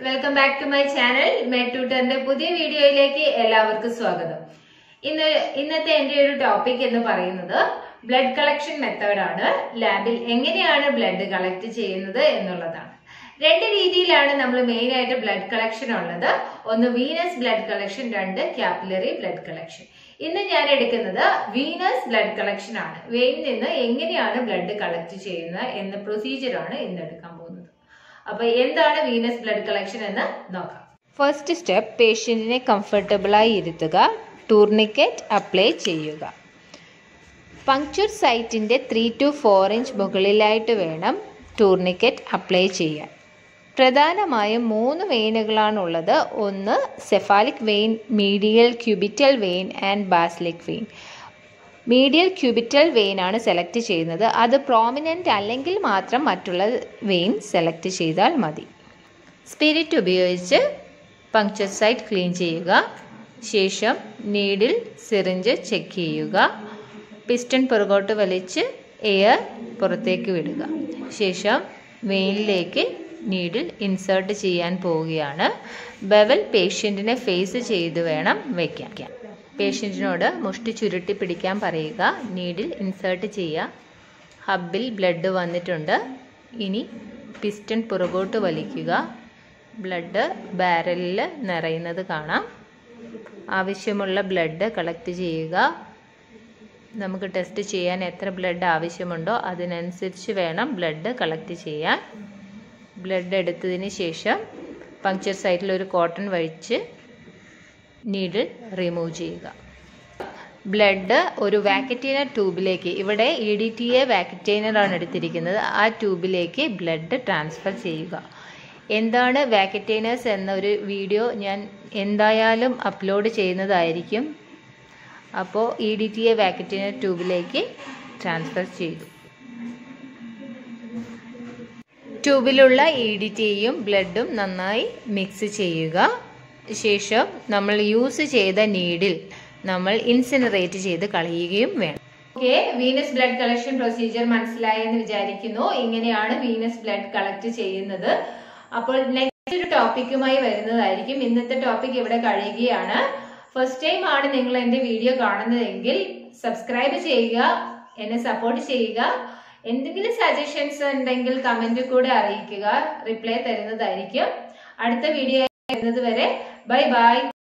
welcome back to my channel മെറ്റൂട്ടറിന്റെ പുതിയ വീഡിയോയിലേക്ക് എല്ലാവർക്കും സ്വാഗതം ഇന്ന് ഇന്നത്തെ എന്റെ ഒരു ടോപ്പിക് എന്ന് പറയുന്നത് ബ്ലഡ് കളക്ഷൻ മെത്തേഡാണ് ലാബിൽ എങ്ങനെയാണ് ബ്ലഡ് കളക്ട് ചെയ്യുന്നത് എന്നുള്ളതാണ് രണ്ട് രീതിയിലാണ് നമ്മൾ മെയിൻ ആയിട്ട് ബ്ലഡ് കളക്ഷൻ ഉള്ളത് ഒന്ന് വീനസ് ബ്ലഡ് കളക്ഷൻ രണ്ട് ക്യാപ്പിലറി ബ്ലഡ് കളക്ഷൻ ഇന്ന് ഞാൻ എടുക്കുന്നത് വീനസ് ബ്ലഡ് കളക്ഷൻ ആണ് വെയിനിൽ നിന്ന് എങ്ങനെയാണ് ബ്ലഡ് കളക്ട് ചെയ്യുന്നത് എന്ന പ്രൊസീജിയർ ആണ് ഇന്ന് എടുക്കാൻ പോകുന്നത് അപ്പൊ എന്താണ് വീനസ് ബ്ലഡ് കളക്ഷൻ എന്ന് നോക്കാം ഫസ്റ്റ് സ്റ്റെപ്പ് പേഷ്യന്റിനെ കംഫർട്ടബിളായി ഇരുത്തുക ടൂർണിക്കറ്റ് അപ്ലൈ ചെയ്യുക പങ്ക്ചർ സൈറ്റിന്റെ ത്രീ ടു ഫോർ ഇഞ്ച് മുകളിലായിട്ട് വേണം ടൂർണിക്കറ്റ് അപ്ലൈ ചെയ്യാൻ പ്രധാനമായും മൂന്ന് വെയിനുകളാണുള്ളത് ഒന്ന് cephalic vein medial cubital vein and basilic vein medial cubital vein ആണ് സെലക്ട് ചെയ്യുന്നത് അത് പ്രോമിനൻ്റ് അല്ലെങ്കിൽ മാത്രം മറ്റുള്ള വെയിൻ സെലക്ട് ചെയ്താൽ മതി സ്പിരിറ്റ് ഉപയോഗിച്ച് പങ്ക്ചർ സൈറ്റ് ക്ലീൻ ചെയ്യുക ശേഷം നീഡിൽ സിറിഞ്ച് ചെക്ക് ചെയ്യുക പിസ്റ്റൺ പുറകോട്ട് വലിച്ച് എയർ പുറത്തേക്ക് വിടുക ശേഷം വെയിനിലേക്ക് നീഡിൽ ഇൻസേർട്ട് ചെയ്യാൻ പോവുകയാണ് ബവൽ പേഷ്യൻറ്റിനെ ഫേസ് ചെയ്ത് വേണം വയ്ക്കാൻ പേഷ്യൻറ്റിനോട് മുഷ്ടി ചുരുട്ടി പിടിക്കാൻ പറയുക നീഡിൽ ഇൻസേർട്ട് ചെയ്യുക ഹബിൽ ബ്ലഡ് വന്നിട്ടുണ്ട് ഇനി പിസ്റ്റൺ പുറകോട്ട് വലിക്കുക ബ്ലഡ് ബാരലിൽ നിറയുന്നത് കാണാം ആവശ്യമുള്ള ബ്ലഡ് കളക്ട് ചെയ്യുക നമുക്ക് ടെസ്റ്റ് ചെയ്യാൻ എത്ര ബ്ലഡ് ആവശ്യമുണ്ടോ അതിനനുസരിച്ച് വേണം ബ്ലഡ് കളക്ട് ചെയ്യാൻ ബ്ലഡ് എടുത്തതിന് ശേഷം പങ്ക്ചർ സൈറ്റിൽ ഒരു കോട്ടൺ വഴിച്ച് നീഡിൽ റിമൂവ് ചെയ്യുക ബ്ലഡ് ഒരു വാക്കറ്റൈനർ ട്യൂബിലേക്ക് ഇവിടെ ഇ ഡി ടി എ വാക്കറ്റൈനറാണ് എടുത്തിരിക്കുന്നത് ആ ട്യൂബിലേക്ക് ബ്ലഡ് ട്രാൻസ്ഫർ ചെയ്യുക എന്താണ് വാക്കറ്റൈനേഴ്സ് എന്നൊരു വീഡിയോ ഞാൻ എന്തായാലും അപ്ലോഡ് ചെയ്യുന്നതായിരിക്കും അപ്പോൾ E D T A vacutainer ട്യൂബിലേക്ക് ട്രാൻസ്ഫർ ചെയ്തു ട്യൂബിലുള്ള ഇ ഡി ടിയും ബ്ലഡും നന്നായി മിക്സ് ചെയ്യുക ശേഷം നമ്മൾ യൂസ് ചെയ്ത നീഡിൽ നമ്മൾ ഇൻസിനറേറ്റ് ചെയ്ത് കളയുകയും വേണം okay venous blood collection procedure മനസ്സിലായെന്ന് വിചാരിക്കുന്നു ഇങ്ങനെയാണ് വീനസ് ബ്ലഡ് കളക്ട് ചെയ്യുന്നത് അപ്പോൾ നെക്സ്റ്റ് ഒരു ടോപ്പിക്കുമായി വരുന്നതായിരിക്കും ഇന്നത്തെ ടോപ്പിക് ഇവിടെ കഴിയുകയാണ് ഫസ്റ്റ് ടൈം ആണ് നിങ്ങൾ എന്റെ വീഡിയോ കാണുന്നതെങ്കിൽ സബ്സ്ക്രൈബ് ചെയ്യുക എന്നെ സപ്പോർട്ട് ചെയ്യുക എന്തെങ്കിലും സജഷൻസ് ഉണ്ടെങ്കിൽ കമന്റ് കൂടെ അറിയിക്കുക റിപ്ലൈ തരുന്നതായിരിക്കും അടുത്ത വീഡിയോ വരുന്നത് വരെ ബൈ ബൈ